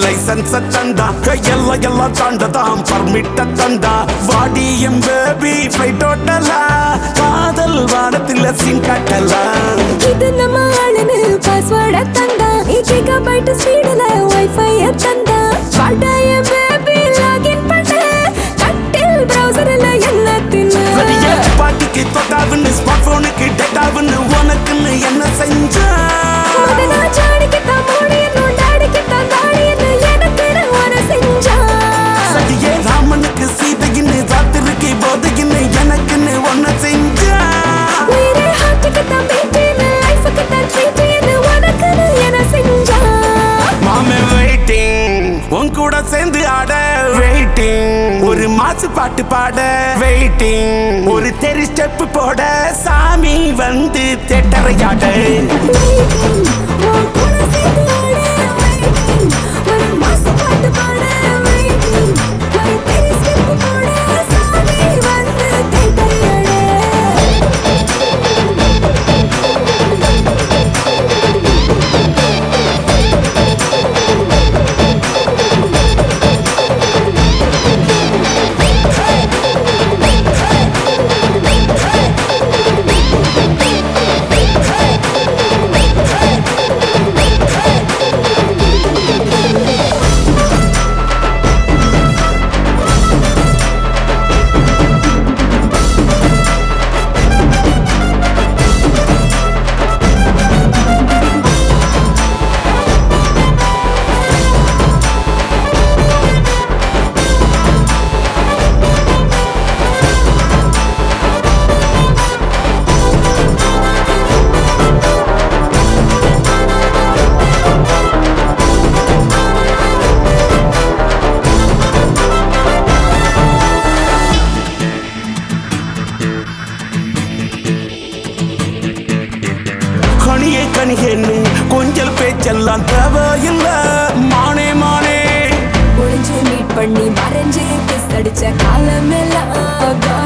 Licence தந்தா கையெல்லாம் எல்லாம் தாண்டதாம் பர்மிட்ட தந்தா வாடி எம் பேபி ஃபிளைட் ஓட்டலா காதல் வானத்தில் சிங் கட்டலாம் இது நம்ம ஆளுன்னு பாஸ்வேர்ட தந்தா ஈகிகா பைட் ஸ்பீடுல வைஃபை தந்தா வாடாய பேபி லாகின் பண்ண கட்டில் பிரவுசர்ல என்ன வெளியே தின்னு பாட்டிக்கு தொட்டாவுன்னு ஸ்மார்ட் போனுக்கு டேட்டாவுன்னு உனக்குன்னு என்ன செஞ்சா மதனா சாடிக்கிட்டான் மூடியனும் டாடிக்கிட்டான் தாடியன்னு எனக்கு உன செஞ்சா சதியே ராமனுக்கு சீதையின்னு ராத்திரிக்கு போதையின்னு எனக்குன்னு ஒன்ன செஞ்சா உயிரே ஹார்ட்டுக்கிட்டான் பீட்டின்னு லைஃபுக்கிட்டான் ட்ரீட்டின்னு உனக்குன்னு என்ன செஞ்சா மாமே வெயிட்டிங் உன் கூட சேர்ந்து ஆட வெயிட்டிங் ஒரு மாசு பாட்டு பாட வெயிட்டிங் ஒரு தெரி ஸ்டெப் போட சாமி வந்து தேட்டரையாட Waiting, உன் கூட சேர்ந்து ஆட waiting. ஒரு மாசம் பாட்டு பாட waiting. ஒரு பெரிய step போட சாமி வந்து தேட்டரையாட. கனியே கனியேன்னு கொஞ்சல் பேச்செல்லாம் தேவையில்ல மானே மானே ஒளிஞ்சு meet பண்ணி மறைஞ்சு kiss அடிச்ச காலமெல்லாம்